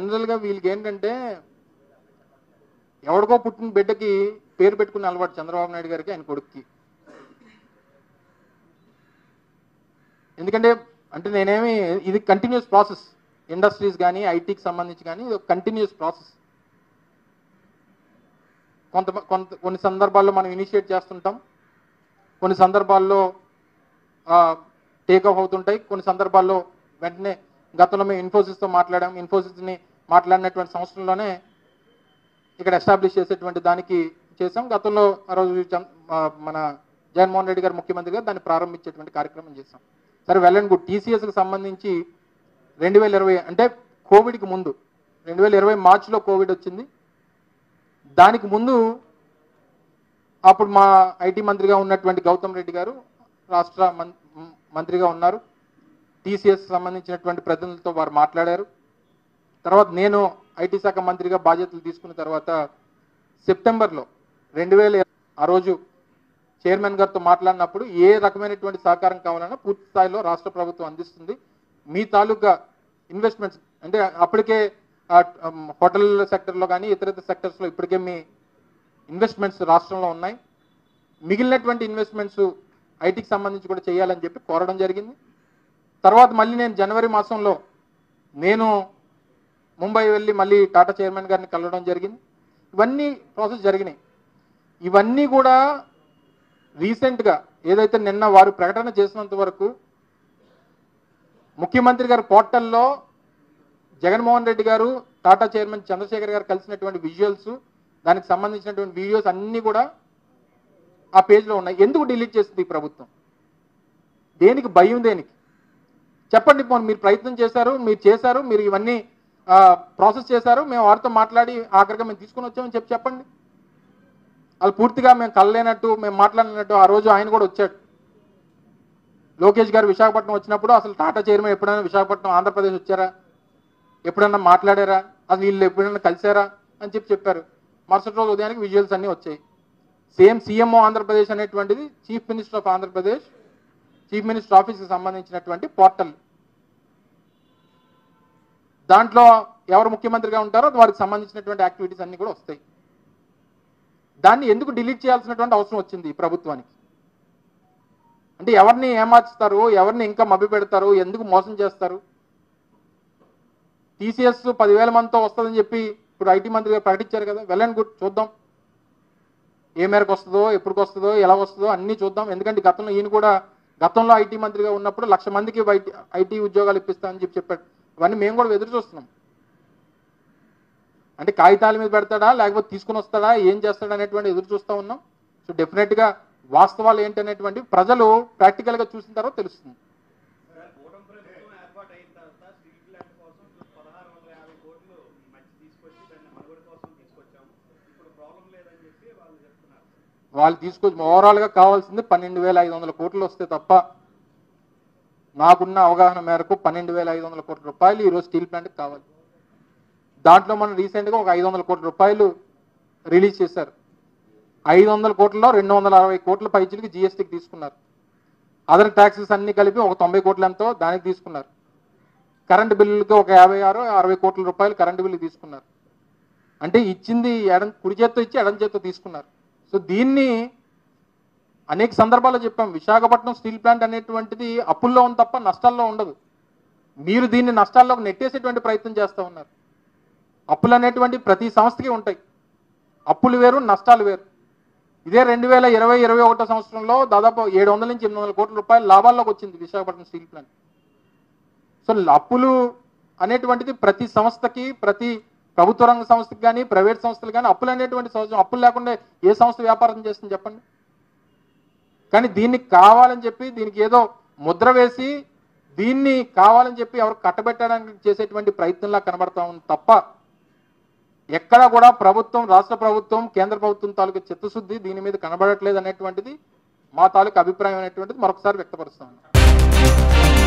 జనరల్గా వీళ్ళకి ఏంటంటే ఎవడికో పుట్టిన బిడ్డకి పేరు పెట్టుకునే అలవాటు చంద్రబాబు నాయుడు గారికి ఆయన కొడుక్కి ఎందుకంటే అంటే నేనేమి ఇది కంటిన్యూస్ ప్రాసెస్ ఇండస్ట్రీస్ కానీ ఐటీకి సంబంధించి కానీ ఇది కంటిన్యూస్ ప్రాసెస్ కొంత కొంత కొన్ని సందర్భాల్లో మనం ఇనిషియేట్ చేస్తుంటాం కొన్ని సందర్భాల్లో టేక్ ఆఫ్ అవుతుంటాయి కొన్ని సందర్భాల్లో వెంటనే గతంలో మేము ఇన్ఫోసిస్తో మాట్లాడాం ఇన్ఫోసిస్ని మాట్లాడినటువంటి సంవత్సరంలోనే ఇక్కడ ఎస్టాబ్లిష్ చేసేటువంటి దానికి చేసాం గతంలో ఆ రోజు చం- ఆ, మన జగన్మోహన్ రెడ్డి గారు ముఖ్యమంత్రి గారు దాన్ని ప్రారంభించేటువంటి కార్యక్రమం చేసాం సరే వెల్ అండ్ గుడ్ టీసీఎస్కి సంబంధించి రెండు వేల ఇరవై అంటే కోవిడ్కి ముందు రెండు వేల ఇరవై మార్చిలో కోవిడ్ వచ్చింది దానికి ముందు అప్పుడు మా ఐటీ మంత్రిగా ఉన్నటువంటి గౌతమ్ రెడ్డి గారు రాష్ట్ర మం- మ్, మంత్రిగా ఉన్నారు టీసీఎస్ సంబంధించినటువంటి ప్రతినిధులతో వారు మాట్లాడారు తర్వాత నేను ఐటీ శాఖ మంత్రిగా బాధ్యతలు తీసుకున్న తర్వాత సెప్టెంబర్లో రెండు వేల ఆ రోజు చైర్మన్ గారితో మాట్లాడినప్పుడు ఏ రకమైనటువంటి సహకారం కావాలన్నా పూర్తి స్థాయిలో రాష్ట్ర ప్రభుత్వం అందిస్తుంది మీ తాలూకా ఇన్వెస్ట్మెంట్స్ అంటే అప్పటికే ఆ, ఉమ్, హోటల్ సెక్టర్లో కానీ ఇతర ఇతర సెక్టర్స్లో ఇప్పటికే మీ ఇన్వెస్ట్మెంట్స్ రాష్ట్రంలో ఉన్నాయి మిగిలినటువంటి ఇన్వెస్ట్మెంట్స్ ఐటీకి సంబంధించి కూడా చేయాలని చెప్పి కోరడం జరిగింది తర్వాత మళ్ళీ నేను జనవరి మాసంలో నేను ముంబై వెళ్ళి మళ్ళీ టాటా చైర్మన్ గారిని కలవడం జరిగింది ఇవన్నీ ప్రాసెస్ జరిగినాయి ఇవన్నీ కూడా రీసెంట్గా ఏదైతే నిన్న వారు ప్రకటన చేసినంత వరకు ముఖ్యమంత్రి గారి పోర్టల్లో జగన్మోహన్ రెడ్డి గారు టాటా చైర్మన్ చంద్రశేఖర్ గారు కలిసినటువంటి విజువల్స్ దానికి సంబంధించినటువంటి వీడియోస్ అన్నీ కూడా ఆ పేజ్లో ఉన్నాయి ఎందుకు డిలీట్ చేసింది ఈ ప్రభుత్వం దేనికి భయం దేనికి చెప్పండి పోనీ మీరు ప్రయత్నం చేశారు మీరు చేశారు మీరు ఇవన్నీ ప్రాసెస్ చేశారు మేము వారితో మాట్లాడి ఆఖరిగా మేము తీసుకొని వచ్చామని చెప్పి చెప్పండి వాళ్ళు పూర్తిగా మేము కలలేనట్టు మేము మాట్లాడినట్టు ఆ రోజు ఆయన కూడా వచ్చాడు లోకేష్ గారు విశాఖపట్నం వచ్చినప్పుడు అసలు టాటా చైర్మన్ ఎప్పుడైనా విశాఖపట్నం ఆంధ్రప్రదేశ్ వచ్చారా ఎప్పుడన్నా మాట్లాడారా అసలు వీళ్ళు ఎప్పుడైనా కలిసారా అని చెప్పి చెప్పారు మరుసటి రోజు ఉదయానికి విజువల్స్ అన్నీ వచ్చాయి సేమ్ సీఎంఓ ఆంధ్రప్రదేశ్ అనేటువంటిది chief minister of Andhra Pradesh chief minister ఆఫీస్కి సంబంధించినటువంటి పోర్టల్ దాంట్లో ఎవరు ముఖ్యమంత్రిగా ఉంటారో వారికి సంబంధించినటువంటి యాక్టివిటీస్ అన్ని కూడా వస్తాయి దాన్ని ఎందుకు డిలీట్ చేయాల్సినటువంటి అవసరం వచ్చింది ఈ ప్రభుత్వానికి అంటే ఎవరిని ఏమార్చుతారు ఎవరిని ఇంకా మభ్య పెడతారు ఎందుకు మోసం చేస్తారు టీసీఎస్ పదివేల మందితో వస్తుందని చెప్పి ఇప్పుడు ఐటీ మంత్రి గారు ప్రకటించారు కదా వెల్ అండ్ గుడ్ చూద్దాం ఏ మేరకు వస్తుందో ఎప్పుడు వస్తుందో ఎలా వస్తుందో అన్నీ చూద్దాం ఎందుకంటే గతంలో ఈయన కూడా గతంలో ఐటీ మంత్రిగా ఉన్నప్పుడు లక్ష మందికి ఐటీ ఐటీ ఉద్యోగాలు ఇప్పిస్తామని చెప్పి చెప్పాడు ఇవన్నీ మేము కూడా ఎదురు చూస్తున్నాం అంటే కాగితాల మీద పెడతాడా లేకపోతే తీసుకుని వస్తాడా ఏం చేస్తాడా అనేటువంటి ఎదురు చూస్తూ ఉన్నాం సో డెఫినెట్గా వాస్తవాలు ఏంటనేటువంటి ప్రజలు ప్రాక్టికల్గా చూసిన తర్వాత తెలుస్తుంది కూటమి ప్రభుత్వం ఏర్పాటు అయిన తర్వాత స్టీల్ ప్లాంట్ కోసం పదహారు వందల యాభై కోట్లు మధ్య తీసుకొచ్చి దాన్ని మనుగడ కోసం తీసుకొచ్చాము ఇప్పుడు ప్రాబ్లం లేదని చెప్పి వాళ్ళు చెప్తున్నారు వాళ్ళు తీసుకొచ్చి ఓవరాల్గా కావాల్సింది పన్నెండు వేల ఐదు వందల కోట్లు వస్తే తప్ప నాకున్న అవగాహన మేరకు పన్నెండు వేల ఐదు వందల కోట్ల రూపాయలు ఈరోజు స్టీల్ ప్లాంట్కి కావాలి దాంట్లో మనం రీసెంట్గా ఒక ఐదు వందల కోట్ల రూపాయలు రిలీజ్ చేశారు ఐదు వందల కోట్లలో రెండు వందల అరవై కోట్ల పైచులకి జిఎస్టీకి తీసుకున్నారు అదర్ ట్యాక్సెస్ అన్ని కలిపి ఒక తొంభై కోట్ల ఎంతో దానికి తీసుకున్నారు కరెంటు బిల్లుకి ఒక యాభై ఆరు అరవై కోట్ల రూపాయలు కరెంటు బిల్లు తీసుకున్నారు అంటే ఇచ్చింది ఎడం కుడి చేత్తో ఇచ్చి ఎడం చేత్తో తీసుకున్నారు సో దీన్ని అనేక సందర్భాల్లో చెప్పాం విశాఖపట్నం స్టీల్ ప్లాంట్ అనేటువంటిది అప్పుల్లో ఉంది తప్ప నష్టాల్లో ఉండదు మీరు దీన్ని నష్టాల్లోకి నెట్టేసేటువంటి ప్రయత్నం చేస్తూ ఉన్నారు అప్పులు అనేటువంటి ప్రతి సంస్థకి ఉంటాయి అప్పులు వేరు నష్టాలు వేరు ఇదే రెండు వేల ఇరవై ఇరవై ఒకటో సంవత్సరంలో దాదాపు ఏడు వందల నుంచి ఎనిమిది వందల కోట్ల రూపాయల లాభాల్లోకి వచ్చింది విశాఖపట్నం స్టీల్ ప్లాంట్ సో అప్పులు అనేటువంటిది ప్రతి సంస్థకి ప్రతి ప్రభుత్వ రంగ సంస్థకి కానీ ప్రైవేట్ సంస్థలు కానీ అప్పులు అనేటువంటి సంవత్సరం అప్పులు లేకుండా ఏ సంస్థ వ్యాపారం చేస్తుంది చెప్పండి కానీ దీన్ని కావాలని చెప్పి దీనికి ఏదో ముద్ర వేసి దీన్ని కావాలని చెప్పి ఎవరు కట్టబెట్టడానికి చేసేటువంటి ప్రయత్నంలా కనబడతా ఉంది తప్ప ఎక్కడా కూడా ప్రభుత్వం రాష్ట్ర ప్రభుత్వం కేంద్ర ప్రభుత్వం తాలూకు చిత్తశుద్ధి దీని మీద కనబడట్లేదు అనేటువంటిది మా తాలూకు అభిప్రాయం అనేటువంటిది మరొకసారి వ్యక్తపరుస్తాను